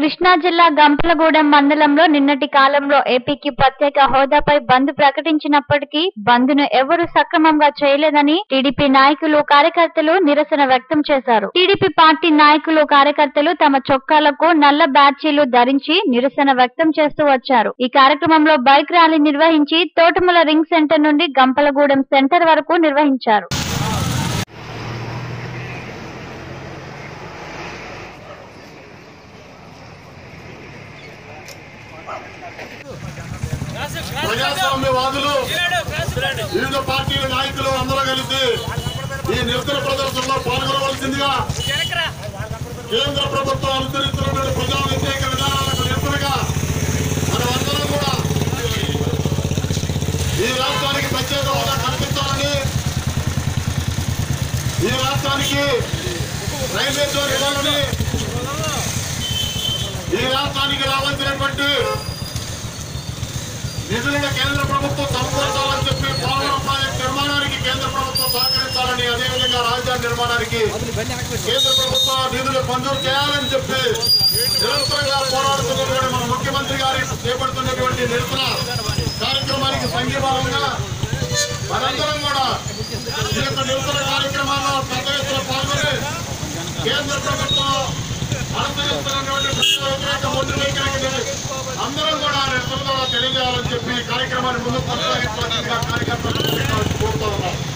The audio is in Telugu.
కృష్ణా జిల్లా గంపలగూడెం మండలంలో నిన్నటి కాలంలో ఏపీకి ప్రత్యేక హోదాపై బంద్ ప్రకటించినప్పటికీ బంద్ ను ఎవరూ సక్రమంగా చేయలేదని టీడీపీ నాయకులు కార్యకర్తలు నిరసన వ్యక్తం చేశారు టీడీపీ పార్టీ నాయకులు కార్యకర్తలు తమ చొక్కాలకు నల్ల బ్యాడ్జీలు ధరించి నిరసన వ్యక్తం చేస్తూ వచ్చారు ఈ కార్యక్రమంలో బైక్ ర్యాలీ నిర్వహించి తోటముల రింగ్ సెంటర్ నుండి గంపలగూడెం సెంటర్ వరకు నిర్వహించారు ప్రజాస్వామ్యవాదులు వివిధ పార్టీల నాయకులు అందరూ కలిసి ఈ నిరసన ప్రదర్శనలో పాల్గొనవలసిందిగా కేంద్ర ప్రభుత్వం అనుసరిస్తున్నటువంటి ప్రజా వ్యతిరేక విధానాలకు నిరసనగా మనమందరం కూడా ఈ రాష్ట్రానికి ప్రత్యేక హోదా కల్పించాలని ఈ రాష్ట్రానికి రైల్వే జోన్ ఇవ్వాలని ఈ రాష్ట్రానికి రావాల్సినటువంటి నిధులను కేంద్ర ప్రభుత్వం సమకూర్చాలని చెప్పి పోలవరం ప్రాజెక్టు నిర్మాణానికి కేంద్ర ప్రభుత్వం సహకరించాలని అదేవిధంగా రాజధాని నిర్మాణానికి కేంద్ర ప్రభుత్వం నిధులు మంజూరు చేయాలని చెప్పి నిరంతరంగా పోరాడుతున్నటువంటి మన ముఖ్యమంత్రి గారి చేపడుతున్నటువంటి నిరసన కార్యక్రమానికి సంఘీభావంగా మనందరం కూడా ఈ యొక్క నిరసన కార్యక్రమాల్లో పెద్ద ఎత్తున పాల్గొని కేంద్ర ప్రభుత్వం అనుసరిస్తున్నటువంటి ప్రజల వ్యతిరేక మొండి వైఖరికి అందరం కూడా నిరసనగా తెలియజేయాలని చెప్పి ఈ కార్యక్రమాన్ని ముందుకు కొనసాగించాలని కార్యకర్తలు కోరుతా ఉన్నాం